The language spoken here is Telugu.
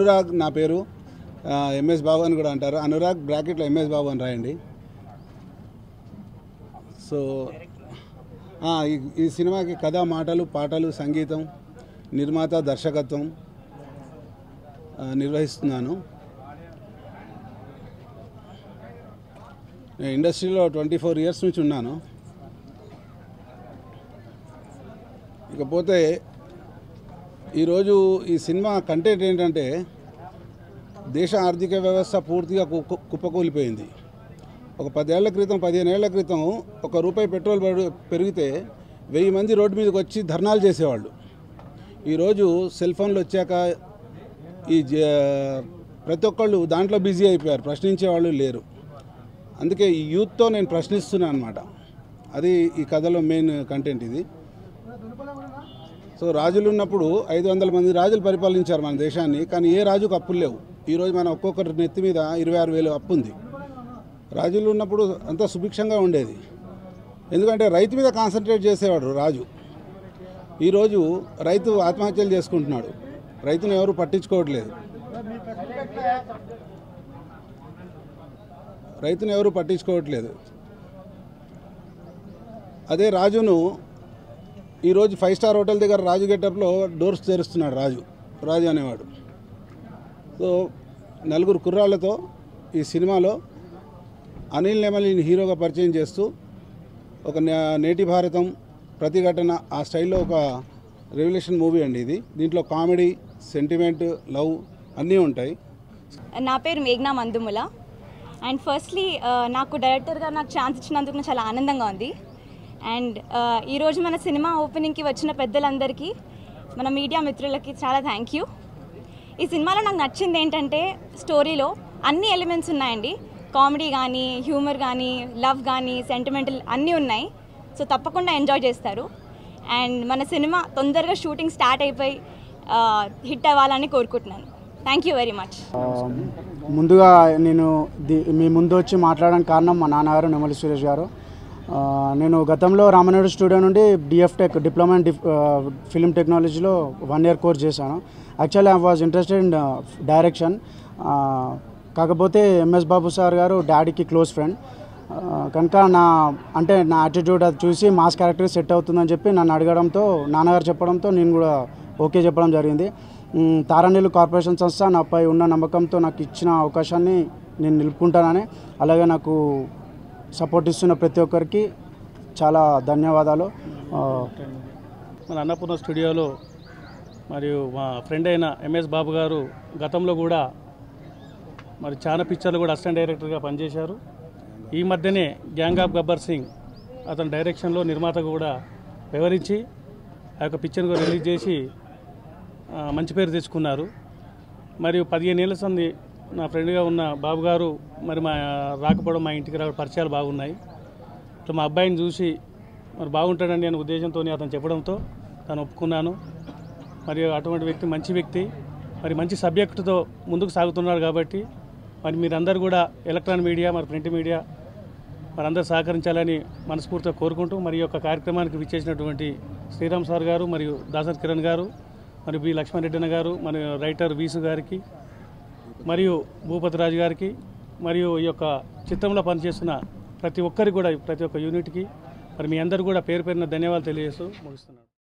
అనురాగ్ నా పేరు ఆ, ఎంఎస్ బాబు అని కూడా అంటారు అనురాగ్ బ్రాకెట్లో ఎంఎస్ బాబు అని రాయండి సో ఆ, ఈ- ఈ సినిమాకి కథ మాటలు పాటలు సంగీతం నిర్మాత దర్శకత్వం ఆ, నిర్వహిస్తున్నాను నేను ఇండస్ట్రీలో ట్వంటీ ఫోర్ ఇయర్స్ నుంచి ఉన్నాను ఇకపోతే ఈరోజు ఈ సినిమా కంటెంట్ ఏంటంటే దేశ ఆర్థిక వ్యవస్థ పూర్తిగా కుప్ప- కుప్పకూలిపోయింది ఒక పదేళ్ల క్రితం పదిహేను ఏళ్ల క్రితం ఒక రూపాయి పెట్రోల్ పెరు- పెరిగితే వెయ్యి మంది రోడ్డు మీదకి వచ్చి ధర్నాలు చేసేవాళ్ళు ఈరోజు సెల్ ఫోన్లు వచ్చాక ఈ జ- ప్రతి ఒక్కళ్ళు దాంట్లో బిజీ అయిపోయారు ప్రశ్నించే వాళ్ళు లేరు అందుకే ఈ యూత్తో నేను ప్రశ్నిస్తున్నాను అనమాట అది ఈ కథలో మెయిన్ కంటెంట్ ఇది సో రాజులు ఉన్నప్పుడు ఐదు వందల మంది రాజులు పరిపాలించారు మన దేశాన్ని కానీ ఏ రాజుకు అప్పులు లేవు ఈరోజు మన ఒక్కొక్కరి నెత్తి మీద ఇరవై ఆరు వేలు అప్పు ఉంది రాజులు ఉన్నప్పుడు అంతా సుభిక్షంగా ఉండేది ఎందుకంటే రైతు మీద కాన్సన్ట్రేట్ చేసేవాడు రాజు ఈరోజు రైతు ఆత్మహత్యలు చేసుకుంటున్నాడు రైతును ఎవరు పట్టించుకోవట్లేదు రైతును ఎవరు పట్టించుకోవట్లేదు అదే రాజును ఈరోజు ఫైవ్ స్టార్ హోటల్ దగ్గర రాజు గెటప్లో డోర్స్ తెరుస్తున్నాడు రాజు రాజు అనేవాడు సో నలుగురు కుర్రాళ్ళతో ఈ సినిమాలో అనిల్ నెమలిని హీరోగా పరిచయం చేస్తూ ఒక నే- నేటి భారతం ప్రతిఘటన ఆ స్టైల్లో ఒక రెవల్యూషన్ మూవీ అండి ఇది దీంట్లో కామెడీ సెంటిమెంట్ లవ్ అన్నీ ఉంటాయి నా పేరు మేఘ్నా మందుముల అండ్ ఫస్ట్లీ నాకు డైరెక్టర్గా నాకు ఛాన్స్ ఇచ్చినందుకు నాకు చాలా ఆనందంగా ఉంది అండ్ ఈరోజు మన సినిమా ఓపెనింగ్కి వచ్చిన పెద్దలందరికీ మన మీడియా మిత్రులకి చాలా థ్యాంక్ యూ ఈ సినిమాలో నాకు నచ్చింది ఏంటంటే స్టోరీలో అన్ని ఎలిమెంట్స్ ఉన్నాయండి కామెడీ కానీ హ్యూమర్ కానీ లవ్ కానీ సెంటిమెంటల్ అన్నీ ఉన్నాయి సో తప్పకుండా ఎంజాయ్ చేస్తారు అండ్ మన సినిమా తొందరగా షూటింగ్ స్టార్ట్ అయిపోయి హిట్ అవ్వాలని కోరుకుంటున్నాను థ్యాంక్ యూ వెరీ మచ్ ఆ, ముందుగా నేను ది మీ ముందు వచ్చి మాట్లాడడానికి కారణం మా నాన్నగారు నెమలి సురేష్ గారు ఆ, నేను గతంలో రామనాయుడు స్టూడియో నుండి DF tech diploma in diff film టెక్నాలజీలో వన్ ఇయర్ కోర్స్ చేశాను actually I was interested in direction కాకపోతే ఎంఎస్ బాబు సార్ గారు డాడీకి క్లోజ్ ఫ్రెండ్ కనుక నా అంటే నా యాటిట్యూడ్ అది చూసి మాస్ క్యారెక్టర్ సెట్ అవుతుందని చెప్పి నన్ను అడగడంతో నాన్నగారు చెప్పడంతో నేను కూడా ఓకే చెప్పడం జరిగింది మ్, తారానీలు కార్పొరేషన్ సంస్థ నాపై ఉన్న నమ్మకంతో నాకు ఇచ్చిన అవకాశాన్ని నేను నిలుపుకుంటానని అలాగే నాకు సపోర్ట్ ఇస్తున్న ప్రతి ఒక్కరికి చాలా ధన్యవాదాలు ఆ, మన అన్నపూర్ణ స్టూడియోలో మరియు మా ఫ్రెండ్ అయిన ఎంఎస్ బాబు గారు గతంలో కూడా మరి చాలా పిక్చర్లు కూడా అసిస్టెంట్ డైరెక్టర్గా పనిచేశారు ఈ మధ్యనే గ్యాంగ్ ఆఫ్ గబ్బర్ సింగ్ అతని డైరెక్షన్లో నిర్మాత కూడా వివరించి ఆ యొక్క పిక్చర్ని కూడా రిలీజ్ చేసి ఆ, మంచి పేరు తెచ్చుకున్నారు మరియు పదిహేను ఏళ్ళ సంది నా ఫ్రెండ్గా ఉన్న బాబు గారు మరి మా రాకపోవడం మా ఇంటికి రావడం పరిచయాలు బాగున్నాయి ఇట్లా మా అబ్బాయిని చూసి మరి బాగుంటాడని నేను ఉద్దేశంతో అతను చెప్పడంతో తను ఒప్పుకున్నాను మరియు అటువంటి వ్యక్తి మంచి వ్యక్తి మరి మంచి సబ్జెక్టుతో ముందుకు సాగుతున్నాడు కాబట్టి మరి మీరందరూ కూడా ఎలక్ట్రానిక్ మీడియా మరి ప్రింట్ మీడియా మరి అందరూ సహకరించాలని మనస్ఫూర్తిగా కోరుకుంటూ మరి ఈ యొక్క కార్యక్రమానికి విచ్చేసినటువంటి శ్రీరామ్ సార్ గారు మరియు దాసర్ కిరణ్ గారు మరియు బి లక్ష్మణరెడ్డి అన్న గారు మరియు రైటర్ వీసు గారికి మరియు భూపతి రాజు గారికి మరియు ఈ యొక్క చిత్రంలో పనిచేస్తున్న ప్రతి ఒక్కరికి కూడా ప్రతి ఒక్క యూనిట్కి మరి మీ అందరు కూడా పేరు పేరున ధన్యవాదాలు తెలియజేస్తూ ముగిస్తున్నాను